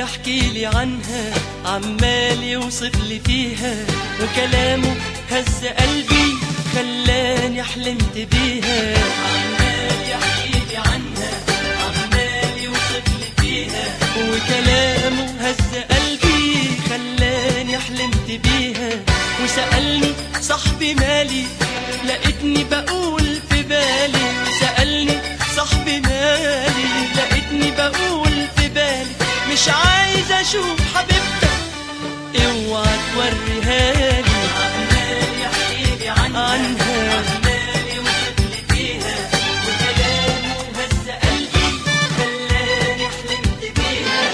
يحكي لي عنها عمال يوصف لي فيها وكلامه هز قلبي خلاني حلمت بيها عمال يحكي لي عنها عمال يوصف لي فيها وكلامه هز قلبي خلاني حلمت بيها وسألني صاحبي مالي لقيتني بقول في بالي سألني صاحبي مالي لقيتني بقول في بالي مش عايز اشوف حبيبتك اوعى توريها لي عمال يحكي لي عنها عمال يوصف لي فيها وكلامه هز قلبي خلاني حلمت بيها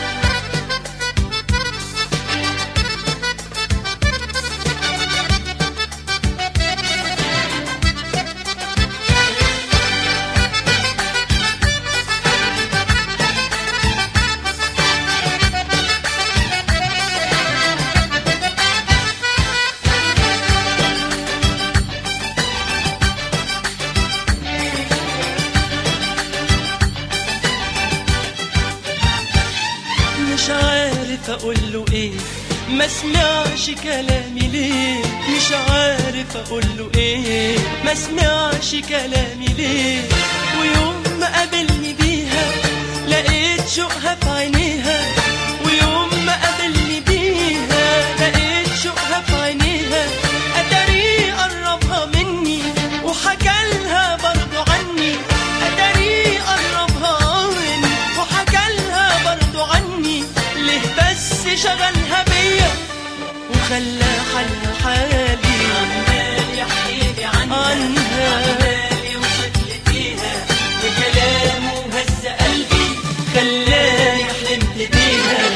مش عارف اقول له ايه ما سمعش كلامي ليه مش عارف اقول له ايه ما سمعش كلامي ليه ويوم ما قابلني بيها لقيت شوقها في عينيها ويوم ما قابلني بيها لقيت شوقها في عينيها اتاري قربها مني وحكى لها برضو عني اتاري قربها مني وحكى لها برضو عني ليه بس شغلها بيا وخلى حالها حالي عمال يحكي لي عنها عمال يوصف لي فيها وكلامه هز قلبي خلاني حلمت بيها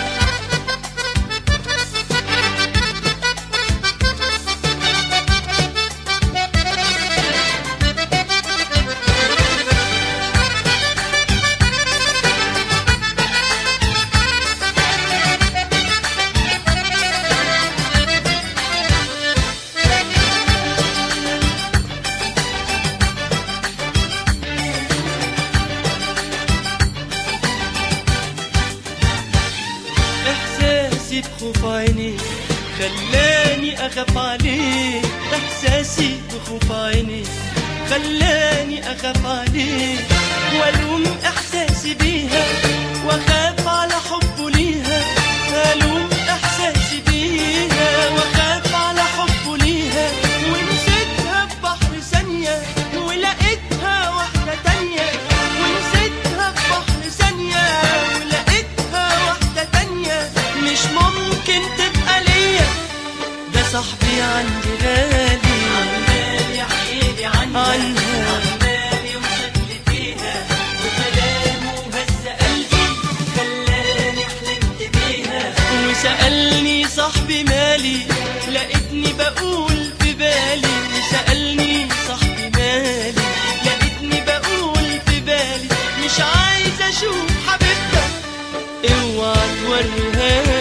احساسي بخوف عيني خلاني اخاف عليه احساسي بخوف عيني خلاني اخاف عليه والوم احساسي بيها واخاف على حبه ليها الوم احساسي بيها واخاف على حبه ليها ونسيتها في بحر ثانيه ولقيتها واحده تانيه ونسيتها في بحر ثانيه ولقيتها واحده تانيه مش ممكن تبقى ليا ده صاحبي عندي غالي عمال يحكي لي عنها عمال يوصف لي فيها وكلامه هز قلبي خلاني حلمت بيها وسألني صاحبي مالي لقيتني بقول في بالي سألني صاحبي مالي لقيتني بقول في بالي مش عايز اشوف حبيبتك اوعى توريها